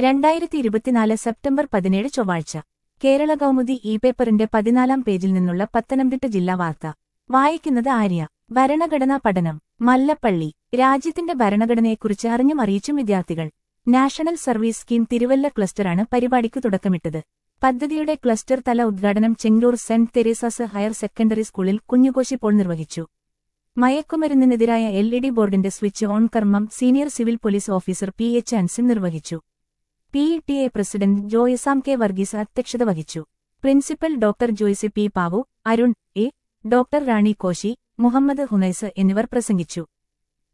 രണ്ടായിരത്തി ഇരുപത്തിനാല് സെപ്റ്റംബർ പതിനേഴ് ചൊവ്വാഴ്ച കേരള കൗമുദി ഇ പേപ്പറിന്റെ പതിനാലാം പേജിൽ നിന്നുള്ള പത്തനംതിട്ട ജില്ലാ വാർത്ത വായിക്കുന്നത് ആര്യ ഭരണഘടനാ പഠനം മല്ലപ്പള്ളി രാജ്യത്തിന്റെ ഭരണഘടനയെക്കുറിച്ച് അറിഞ്ഞും അറിയിച്ചും വിദ്യാർത്ഥികൾ നാഷണൽ സർവീസ് സ്കീം തിരുവല്ല ക്ലസ്റ്ററാണ് പരിപാടിക്ക് തുടക്കമിട്ടത് പദ്ധതിയുടെ ക്ലസ്റ്റർ തല ഉദ്ഘാടനം Chengannur saint Teresa's higher secondary സ്കൂളിൽ കുഞ്ഞുകോശി പോൾ നിർവഹിച്ചു മയക്കുമരുന്നിനെതിരായ എൽ ഇ ഡി ബോർഡിന്റെ സ്വിച്ച് ഓൺ കർമ്മം senior civil police officer P H Ansim നിർവഹിച്ചു P E T A president Joysam K Varghese അധ്യക്ഷത വഹിച്ചു principal doctor Joycy P Pavu Arun A doctor Rani Koshy Muhammad Hunais എന്നിവർ പ്രസംഗിച്ചു